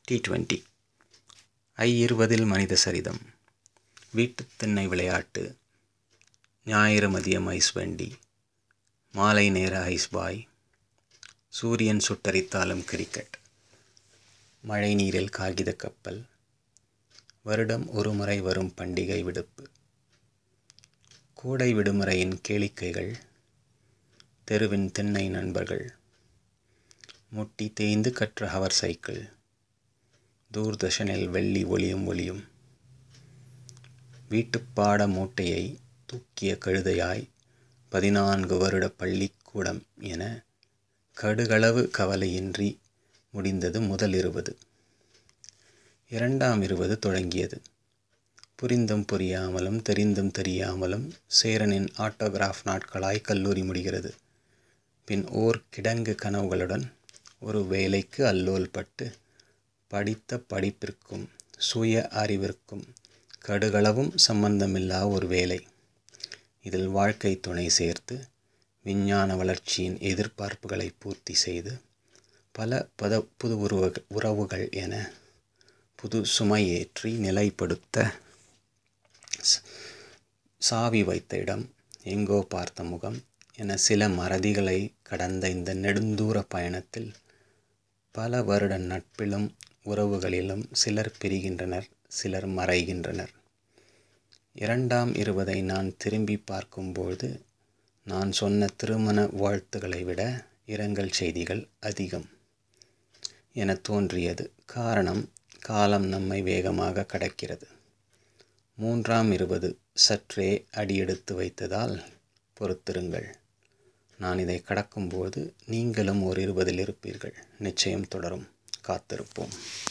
T twenty I இருபதில் மனித சரிதம் வீட்டுத் திண்ணை விளையாட்டு ஞாயிறு மதியம் ஐஸ் வண்டி மாலை நேர ஐஸ் பாய் சூரியன் சுட்டரித்தாலும் கிரிக்கெட் மழை நீரில் காகித கப்பல் வருடம் ஒரு முறை வரும் பண்டிகை விடுப்பு கோடை விடுமுறையின் கேளிக்கைகள் தெருவின் திண்ணை நண்பர்கள் முட்டி தேய்ந்து கற்ற ஹவர் சைக்கிள் தூர்தர்ஷனில் வெள்ளி ஒளியும் ஒளியும் வீட்டுப்பாட மூட்டையை தூக்கிய கழுதையாய் பதினான்கு வருட பள்ளிக்கூடம் என கடுகளவு கவலையின்றி முடிந்தது முதல் இருபது இரண்டாம் இருபது தொடங்கியது புரிந்தும் புரியாமலும் தெரிந்தும் தெரியாமலும் சேரனின் ஆட்டோகிராஃப் நாட்களாய் கல்லூரி முடிகிறது பின் ஓர் கிடங்கு கனவுகளுடன் ஒரு வேலைக்கு அல்லோல் பட்டு படித்த படிப்பிற்கும் சுய அறிவிற்கும் கடுகளவும் சம்பந்தமில்லா ஒரு வேலை இதில் வாழ்க்கை துணை சேர்த்து விஞ்ஞான வளர்ச்சியின் எதிர்பார்ப்புகளை பூர்த்தி செய்து பல பத புது உருவ உறவுகள் என புது சுமையேற்றி நிலைப்படுத்த சாவி வைத்த இடம் எங்கோ பார்த்த முகம் என சில மறதிகளை கடந்த இந்த நெடுந்தூர பயணத்தில் பல வருட நட்பிலும் உறவுகளிலும் சிலர் பிரிகின்றனர் சிலர் மறைகின்றனர் இரண்டாம் இருபதை நான் திரும்பி பார்க்கும்போது நான் சொன்ன திருமண வாழ்த்துக்களை விட இரங்கல் செய்திகள் அதிகம் என தோன்றியது காரணம் காலம் நம்மை வேகமாக கடக்கிறது மூன்றாம் இருபது சற்றே அடியெடுத்து வைத்ததால் பொறுத்திருங்கள் நான் இதை கடக்கும்போது நீங்களும் ஒரு இருபதில் இருப்பீர்கள் நிச்சயம் தொடரும் காத்திருப்போம்